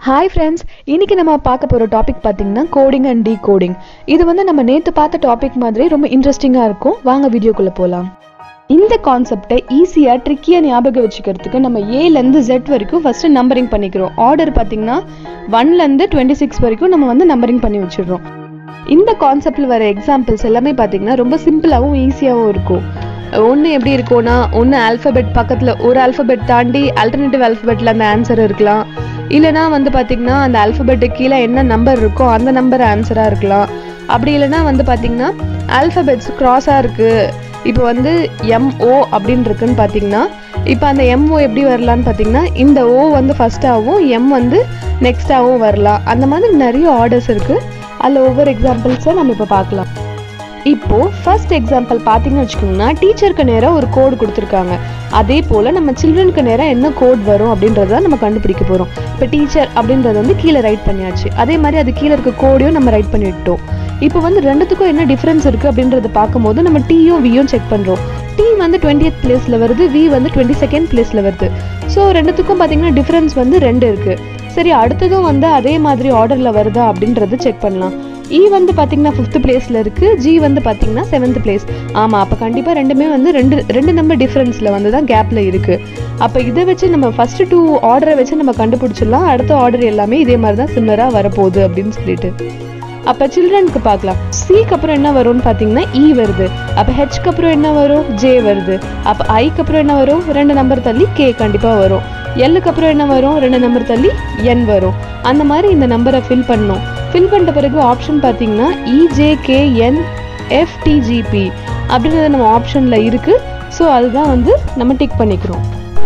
hi friends இன்னைக்கு நம்ம பார்க்க போகிற டாபிக் பார்த்தீங்கன்னா கோடிங் அண்ட் டீ கோடிங் இது வந்து நம்ம நேற்று பார்த்த டாபிக் மாதிரி ரொம்ப இன்ட்ரெஸ்டிங்காக இருக்கும் வாங்க வீடியோக்குள்ளே போகலாம் இந்த கான்செப்டை ஈஸியாக ட்ரிக்கியாக ஞாபகம் வச்சுக்கிறதுக்கு நம்ம ஏலேருந்து ஜெட் வரைக்கும் ஃபஸ்ட்டு நம்பரிங் பண்ணிக்கிறோம் ஆர்டர் பார்த்தீங்கன்னா ஒன்லேருந்து டுவெண்ட்டி சிக்ஸ் வரைக்கும் நம்ம வந்து நம்பரிங் பண்ணி வச்சிடுறோம் இந்த கான்செப்டில் வர எக்ஸாம்பிள்ஸ் எல்லாமே பார்த்தீங்கன்னா ரொம்ப சிம்பிளாகவும் ஈஸியாகவும் இருக்கும் ஒன்று எப்படி இருக்கும்னா ஒன்று ஆல்ஃபபெட் பக்கத்தில் ஒரு ஆல்ஃபபெட் தாண்டி ஆல்டர்னேட்டிவ் ஆல்ஃபபெட்டில் அந்த ஆன்சர் இருக்கலாம் இல்லைனா வந்து பார்த்திங்கன்னா அந்த ஆல்ஃபபெட்டுக்கு கீழே என்ன நம்பர் இருக்கோ அந்த நம்பர் ஆன்சராக இருக்கலாம் அப்படி இல்லைனா வந்து பார்த்திங்கன்னா ஆல்ஃபபெட்ஸ் க்ராஸாக இருக்குது இப்போ வந்து எம்ஓ அப்படின்னு இருக்குன்னு பார்த்தீங்கன்னா இப்போ அந்த எம்ஓ எப்படி வரலான்னு பார்த்தீங்கன்னா இந்த ஓ வந்து ஃபஸ்ட்டாகவும் எம் வந்து நெக்ஸ்ட்டாகவும் வரலாம் அந்த மாதிரி நிறைய ஆர்டர்ஸ் இருக்குது அதில் ஒவ்வொரு எக்ஸாம்பிள்ஸை நம்ம இப்போ பார்க்கலாம் இப்போ ஃபர்ஸ்ட் எக்ஸாம்பிள் பார்த்தீங்கன்னு வச்சுக்கோங்கன்னா டீச்சருக்கு நேராக ஒரு கோடு கொடுத்துருக்காங்க அதே போல் நம்ம சில்ட்ரனுக்கு நேராக என்ன கோட் வரும் அப்படின்றத நம்ம கண்டுபிடிக்க போகிறோம் இப்போ டீச்சர் அப்படின்றது வந்து கீழே ரைட் பண்ணியாச்சு அதே மாதிரி அது கீழே இருக்க கோடையும் நம்ம ரைட் பண்ணிவிட்டோம் இப்போ வந்து ரெண்டுத்துக்கும் என்ன டிஃப்ரென்ஸ் இருக்குது அப்படின்றத பார்க்கும்போது நம்ம டீயும் வியும் செக் பண்ணுறோம் டி வந்து டுவெண்ட்டியத் பிளேஸில் வருது வி வந்து டுவெண்ட்டி செகண்ட் பிளேஸில் வருது ஸோ ரெண்டுத்துக்கும் பார்த்தீங்கன்னா டிஃப்ரென்ஸ் வந்து ரெண்டு இருக்குது சரி அடுத்ததும் வந்து அதே மாதிரி ஆர்டரில் வருதா அப்படின்றது செக் பண்ணலாம் இ வந்து பார்த்தீங்கன்னா ஃபிஃப்த் பிளேஸில் இருக்குது ஜி வந்து பார்த்தீங்கன்னா செவன்த் பிளேஸ் ஆமாம் அப்போ கண்டிப்பாக ரெண்டுமே வந்து ரெண்டு ரெண்டு நம்பர் டிஃப்ரென்ஸில் வந்து தான் கேப்பில் இருக்குது அப்போ இதை வச்சு நம்ம ஃபஸ்ட்டு டூ ஆர்டரை வச்சு நம்ம கண்டுபிடிச்சிடலாம் அடுத்த ஆர்டர் எல்லாமே இதே மாதிரி தான் சிமிலராக வரப்போகுது அப்படின்னு சொல்லிட்டு அப்போ சில்ட்ரனுக்கு பார்க்கலாம் சிக்கு அப்புறம் என்ன வரும்னு பார்த்தீங்கன்னா இ வருது அப்போ ஹெச்க்கு அப்புறம் என்ன வரும் ஜே வருது அப்போ ஐக்கு அப்புறம் என்ன வரும் ரெண்டு நம்பர் தள்ளி கே கண்டிப்பாக வரும் எல்லுக்கு அப்புறம் என்ன வரும் ரெண்டு நம்பர் தள்ளி என் வரும் அந்த மாதிரி இந்த நம்பரை ஃபில் பண்ணணும் ஃபில் பண்ணிட்ட பிறகு ஆப்ஷன் பார்த்தீங்கன்னா இஜேகேஎன் எஃப்டிஜிபி அப்படின்றது நம்ம ஆப்ஷனில் இருக்குது ஸோ அதுதான் வந்து நம்ம டிக் பண்ணிக்கிறோம்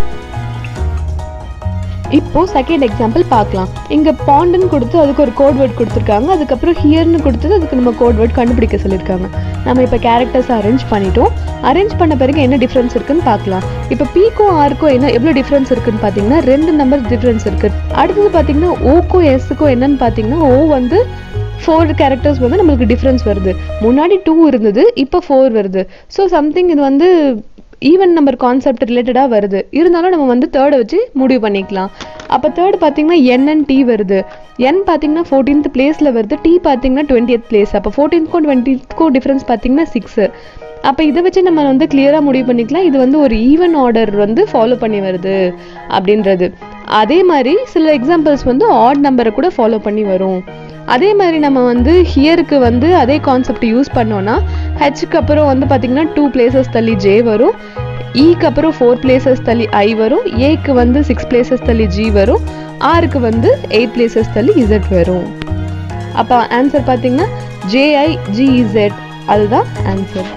இப்போ செகண்ட் எக்ஸாம்பிள் பார்க்கலாம் இங்கே பாண்டுன்னு கொடுத்து அதுக்கு ஒரு கோட் வேர்ட் கொடுத்துருக்காங்க அதுக்கப்புறம் ஹியர்னு கொடுத்தது அதுக்கு நம்ம கோட் வேர்ட் கண்டுபிடிக்க சொல்லியிருக்காங்க நம்ம இப்போ கேரக்டர்ஸ் அரேஞ்ச் பண்ணிட்டோம் அரேஞ்ச் பண்ண பிறகு என்ன டிஃப்ரென்ஸ் இருக்குன்னு பார்க்கலாம் இப்போ பிக்கும் ஆருக்கும் என்ன எவ்வளோ டிஃப்ரென்ஸ் இருக்குன்னு பார்த்தீங்கன்னா ரெண்டு நம்பர் டிஃப்ரென்ஸ் இருக்கு அடுத்தது பார்த்தீங்கன்னா ஓக்கும் எஸ்ஸுக்கும் என்னன்னு பார்த்தீங்கன்னா ஓ வந்து ஃபோர் கேரக்டர்ஸ் வந்து நம்மளுக்கு டிஃப்ரென்ஸ் வருது முன்னாடி டூ இருந்தது இப்போ ஃபோர் வருது ஸோ சம்திங் இது வந்து ஈவன் நம்பர் கான்செப்ட் ரிலேட்டடாக வருது இருந்தாலும் நம்ம வந்து தேர்டை வச்சு முடிவு பண்ணிக்கலாம் அப்போ தேர்ட் பார்த்தீங்கன்னா என்என் டி வருது என் பார்த்தீங்கன்னா ஃபோர்டீன்த் பிளேஸில் வருது டி பார்த்தீங்கன்னா டுவெண்ட்டியத் பிளேஸ் அப்போ ஃபோர்டீன்த்க்கும் டுவெண்ட்டிக்கும் டிஃப்ரென்ஸ் பார்த்தீங்கன்னா சிக்ஸு அப்போ இதை வச்சு நம்ம வந்து கிளியராக முடிவு பண்ணிக்கலாம் இது வந்து ஒரு ஈவன் ஆர்டர் வந்து ஃபாலோ பண்ணி வருது அப்படின்றது அதே மாதிரி சில எக்ஸாம்பிள்ஸ் வந்து ஆட் நம்பரை கூட ஃபாலோ பண்ணி வரும் அதே மாதிரி நம்ம வந்து ஹியருக்கு வந்து அதே கான்செப்ட் யூஸ் பண்ணோன்னா ஹெச்சுக்கு அப்புறம் வந்து பார்த்திங்கன்னா டூ பிளேசஸ் தள்ளி ஜே வரும் ஈக்கு அப்புறம் ஃபோர் பிளேசஸ் தள்ளி ஐ வரும் ஏக்கு வந்து சிக்ஸ் பிளேசஸ் தள்ளி ஜி வரும் ஆருக்கு வந்து எயிட் பிளேசஸ் தள்ளி இசட் வரும் அப்போ ஆன்சர் பார்த்தீங்கன்னா ஜேஐ ஜிஇசெட் அதுதான் ஆன்சர்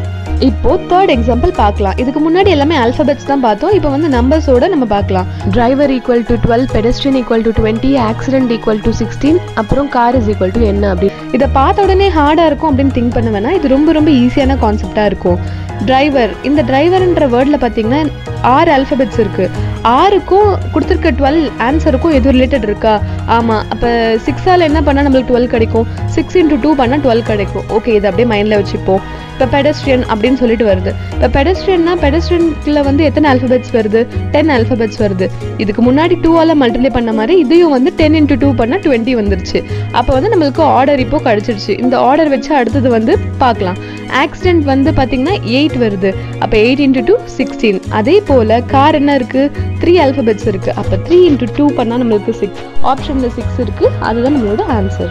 இப்போ தேர்ட் எக்ஸாம்பிள் பார்க்கலாம் இதுக்கு முன்னாடி எல்லாமே ஆல்பபெட்ஸ் தான் பார்த்தோம் இப்போ வந்து நம்பர்ஸோட நம்ம பார்க்கலாம் driver equal to twelve pedestrian equal to twenty accident equal to sixteen அப்புறம் கார் இஸ் ஈக்குவல் டு என்ன அப்படி இதை பார்த்த உடனே ஹார்டாக இருக்கும் அப்படின்னு திங்க் பண்ண வேணா இது ரொம்ப ரொம்ப ஈஸியான கான்செப்டாக இருக்கும் டிரைவர் இந்த டிரைவர்ன்ற வேர்டில் பார்த்தீங்கன்னா ஆறு ஆல்பபெட்ஸ் இருக்குது ஆறுக்கும் கொடுத்துருக்க டுவெல் ஆன்சருக்கும் எதுவும் ரிலேட்டட் இருக்கா ஆமாம் அப்போ சிக்ஸால் என்ன பண்ணால் நம்மளுக்கு டுவெல் கிடைக்கும் சிக்ஸ் இன்ட்டு டூ பண்ணால் டுவெல் கிடைக்கும் ஓகே இதை அப்படியே மைண்டில் வச்சுப்போம் இப்போ பெடஸ்ட்ரியன் அப்படின்னு சொல்லிட்டு வருது இப்போ பெடஸ்ட்ரியன்னா பெடஸ்ட்ரியன்ல வந்து எத்தனை ஆல்ஃபபெட்ஸ் வருது டென் ஆல்ஃபபெட்ஸ் வருது இதுக்கு முன்னாடி டூவால் மல்டிப்ளை பண்ண மாதிரி இதையும் வந்து டென் இன்ட்டு டூ பண்ணால் டுவெண்ட்டி வந்துருச்சு அப்போ வந்து நம்மளுக்கு ஆர்டர் இப்போ கிடச்சிருச்சு இந்த ஆர்டர் வச்சு அடுத்தது வந்து பார்க்கலாம் ஆக்சிடென்ட் வந்து பார்த்தீங்கன்னா எயிட் வருது அப்போ எயிட் இன்ட்டு டூ சிக்ஸ்டீன் அதே போல் கார் என்ன இருக்குது த்ரீ ஆல்ஃபபெட்ஸ் இருக்குது அப்போ த்ரீ இன்ட்டு டூ பண்ணால் நம்மளுக்கு சிக்ஸ் ஆப்ஷனில் சிக்ஸ் இருக்குது அதுதான் நம்மளோட ஆன்சர்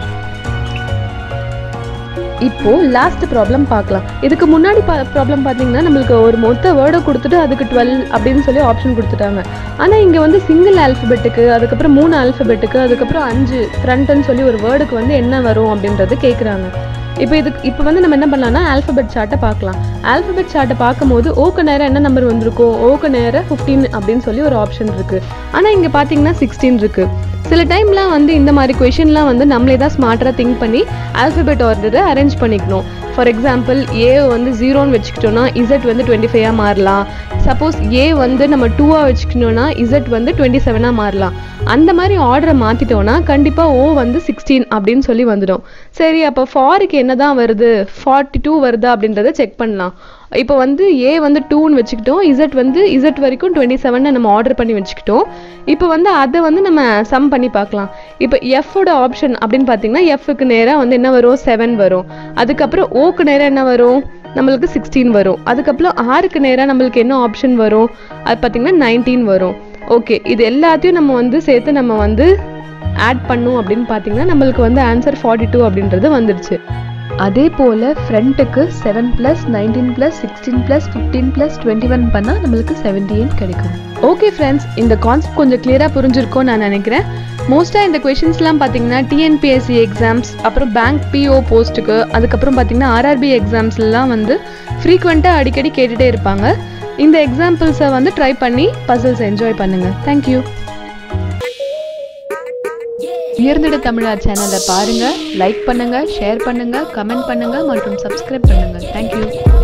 இப்போ லாஸ்ட் ப்ராப்ளம் பார்க்கலாம் இதுக்கு முன்னாடி ப்ராப்ளம் பார்த்தீங்கன்னா நம்மளுக்கு ஒரு மொத்த வேர்டை கொடுத்துட்டு அதுக்கு டுவெல் அப்படின்னு சொல்லி ஆப்ஷன் கொடுத்துட்டாங்க ஆனால் இங்கே வந்து சிங்கிள் ஆல்ஃபபெட்டுக்கு அதுக்கப்புறம் மூணு ஆல்ஃபபெட்டுக்கு அதுக்கப்புறம் அஞ்சு ஃப்ரண்ட்னு சொல்லி ஒரு வேர்டுக்கு வந்து என்ன வரும் அப்படின்றது கேட்குறாங்க இப்போ இதுக்கு இப்போ வந்து நம்ம என்ன பண்ணலாம்னா ஆல்ஃபபெட் சார்ட்டை பார்க்கலாம் ஆல்ஃபபெட் சார்ட்டை பார்க்கும்போது ஓக்கு நேரம் என்ன நம்பர் வந்திருக்கோ ஓக்கு நேரம் ஃபிஃப்டீன் அப்படின்னு சொல்லி ஒரு ஆப்ஷன் இருக்குது ஆனால் இங்கே பார்த்தீங்கன்னா சிக்ஸ்டீன் இருக்குது சில டைம்லாம் வந்து இந்த மாதிரி கொஷின்லாம் வந்து நம்மளே தான் ஸ்மார்ட்டராக திங்க் பண்ணி ஆல்ஃபபெட் ஆர்டரை அரேஞ்ச் பண்ணிக்கணும் ஃபார் எக்ஸாம்பிள் ஏ வந்து ஜீரோன்னு வச்சுக்கிட்டோம்னா இசட் வந்து டுவெண்ட்டி ஃபைவாக மாறலாம் சப்போஸ் ஏ வந்து நம்ம டூவாக வச்சுக்கணும்னா இசட் வந்து டுவெண்ட்டி செவனாக மாறலாம் அந்த மாதிரி ஆர்டரை மாற்றிட்டோம்னா கண்டிப்பாக ஓ வந்து சிக்ஸ்டீன் அப்படின்னு சொல்லி வந்துடும் சரி அப்போ ஃபாருக்கு என்ன தான் வருது ஃபார்ட்டி டூ வருதா அப்படின்றத செக் பண்ணலாம் இப்போ வந்து ஏ வந்து டூன்னு வச்சுக்கிட்டோம் இசட் வந்து இசட் வரைக்கும் டுவெண்ட்டி செவன் நம்ம ஆர்டர் பண்ணி வச்சுக்கிட்டோம் இப்போ வந்து அதை வந்து நம்ம சம் பண்ணி பார்க்கலாம் இப்போ எஃபோட ஆப்ஷன் அப்படின்னு பார்த்தீங்கன்னா எஃப்க்கு நேராக வந்து என்ன வரும் செவன் வரும் அதுக்கப்புறம் ஓக்கு நேராக என்ன வரும் நம்மளுக்கு சிக்ஸ்டீன் வரும் அதுக்கப்புறம் ஆறுக்கு நேராக நம்மளுக்கு என்ன ஆப்ஷன் வரும் அது பார்த்தீங்கன்னா நைன்டீன் வரும் ஓகே இது எல்லாத்தையும் நம்ம வந்து சேர்த்து நம்ம வந்து ஆட் பண்ணும் அப்படின்னு பார்த்தீங்கன்னா நம்மளுக்கு வந்து ஆன்சர் ஃபார்ட்டி டூ அப்படின்றது வந்துடுச்சு அதே போல் ஃப்ரண்ட்டுக்கு seven plus nineteen plus sixteen plus fifteen plus twenty one பண்ணால் நம்மளுக்கு செவன்டி எயிட் கிடைக்கும் ஓகே ஃப்ரெண்ட்ஸ் இந்த கான்செப்ட் கொஞ்சம் கிளியராக புரிஞ்சிருக்கும்னு நான் நினைக்கிறேன் மோஸ்ட்டாக இந்த கொஷின்ஸ்லாம் பார்த்தீங்கன்னா டிஎன்பிஎஸ்சி எக்ஸாம்ஸ் அப்புறம் பேங்க் பிஓ போஸ்ட்டுக்கு அதுக்கப்புறம் பார்த்தீங்கன்னா ஆர்ஆர்பி எக்ஸாம்ஸ்லாம் வந்து ஃப்ரீக்வெண்ட்டாக அடிக்கடி கேட்டுகிட்டே இருப்பாங்க இந்த எக்ஸாம்பிள்ஸை வந்து ட்ரை பண்ணி பசில்ஸ் என்ஜாய் பண்ணுங்கள் தேங்க்யூ உயர்ந்திட தமிழா சேனலை பாருங்கள் லைக் பண்ணுங்கள் ஷேர் பண்ணுங்கள் கமெண்ட் பண்ணுங்கள் மற்றும் சப்ஸ்கிரைப் பண்ணுங்கள் தேங்க்யூ